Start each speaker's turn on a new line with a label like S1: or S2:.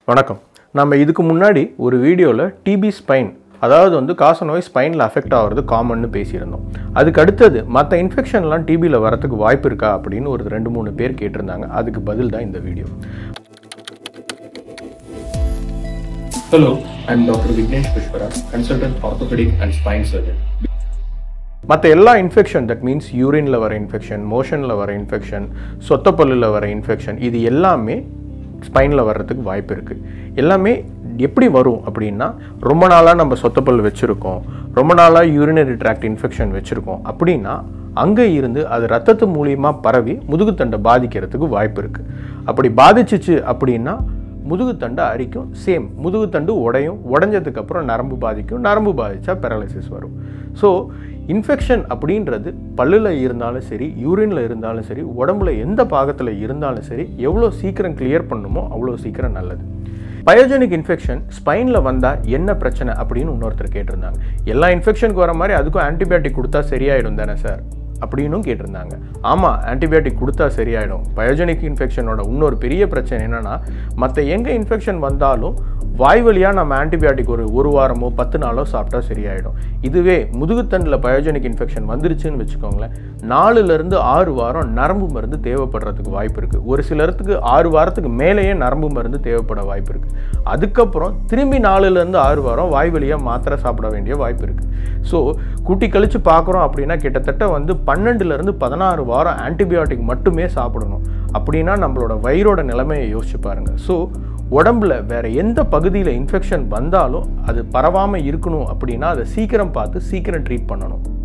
S1: வணக்கம் நம்ம இதுக்கு முன்னாடி ஒரு வீடியோவில் டிபி ஸ்பைன் அதாவது வந்து காச நோய் ஸ்பைனில் அஃபெக்ட் ஆகிறது காமன்னு பேசியிருந்தோம் அதுக்கு அடுத்தது மற்ற இன்ஃபெக்ஷன்லாம் டிபியில் வரத்துக்கு வாய்ப்பு இருக்கா அப்படின்னு ஒரு ரெண்டு மூணு பேர் கேட்டிருந்தாங்க அதுக்கு பதில் தான் இந்த video
S2: Hello, I'm Dr. Vignesh Pushpara, consultant orthopedic and spine surgeon.
S1: மற்ற எல்லா இன்ஃபெக்ஷன் தட் மீன்ஸ் யூரினில் வர இன்ஃபெக்ஷன் மோஷனில் வர இன்ஃபெக்ஷன் சொத்தப்பல்லில் வர இன்ஃபெக்ஷன் இது எல்லாமே ஸ்பைனில் வர்றதுக்கு வாய்ப்பு இருக்குது எல்லாமே எப்படி வரும் அப்படின்னா ரொம்ப நாளாக நம்ம சொத்தப்பல் வச்சுருக்கோம் ரொம்ப நாளாக யூரினரி ட்ராக்ட் இன்ஃபெக்ஷன் வச்சுருக்கோம் அப்படின்னா அங்கே இருந்து அது ரத்தத்து மூலியமாக பரவி முதுகுத்தண்டை பாதிக்கிறதுக்கு வாய்ப்பு இருக்குது அப்படி பாதிச்சிச்சு அப்படின்னா முதுகுத்தண்டு அரிக்கும் சேம் முதுகுத்தண்டு உடையும் உடஞ்சதுக்கப்புறம் நரம்பு பாதிக்கும் நரம்பு பாதிச்சா பெரலிசிஸ் வரும் ஸோ இன்ஃபெக்ஷன் அப்படின்றது பல்லில் இருந்தாலும் சரி யூரினில் இருந்தாலும் சரி உடம்புல எந்த பாகத்தில் இருந்தாலும் சரி எவ்வளோ சீக்கிரம் கிளியர் பண்ணுமோ அவ்வளோ சீக்கிரம் நல்லது பயோஜெனிக் இன்ஃபெக்ஷன் ஸ்பைனில் வந்தால் என்ன பிரச்சனை அப்படின்னு இன்னொருத்தர் கேட்டிருந்தாங்க எல்லா இன்ஃபெக்ஷனுக்கு வர மாதிரி அதுக்கும் ஆன்டிபயோட்டிக் கொடுத்தா சரியாயிடும் தானே சார் அப்படின்னும் கேட்டிருந்தாங்க ஆமாம் ஆன்டிபயோட்டிக் கொடுத்தா சரியாயிடும் பயோஜெனிக் இன்ஃபெக்ஷனோட இன்னொரு பெரிய பிரச்சனை என்னென்னா மற்ற எங்கே இன்ஃபெக்ஷன் வந்தாலும் வாய் வழியாக நம்ம ஆன்டிபயோட்டிக் ஒரு ஒரு வாரமோ பத்து நாளோ சாப்பிட்டா சரியாயிடும் இதுவே முதுகுத்தண்டில் பயோஜெனிக் இன்ஃபெக்ஷன் வந்துருச்சுன்னு வச்சுக்கோங்களேன் நாலுலேருந்து ஆறு வாரம் நரம்பு மருந்து தேவைப்படுறதுக்கு வாய்ப்பு இருக்குது ஒரு சிலருக்கு ஆறு வாரத்துக்கு மேலேயே நரம்பு மருந்து தேவைப்பட வாய்ப்பு இருக்குது அதுக்கப்புறம் திரும்பி நாலுலேருந்து ஆறு வாரம் வாய் வழியாக மாத்திரை சாப்பிட வேண்டிய வாய்ப்பு இருக்குது ஸோ கூட்டி கழித்து பார்க்குறோம் அப்படின்னா கிட்டத்தட்ட வந்து பன்னெண்டுலேருந்து பதினாறு வாரம் ஆன்டிபயோட்டிக் மட்டுமே சாப்பிடணும் அப்படின்னா நம்மளோட வயிறோட நிலைமையை யோசிச்சு பாருங்கள் ஸோ உடம்புல வேற எந்த பகுதியில் இன்ஃபெக்ஷன் வந்தாலும் அது பரவாமல் இருக்கணும் அப்படின்னா அதை சீக்கிரம் பார்த்து சீக்கிரம் ட்ரீட் பண்ணணும்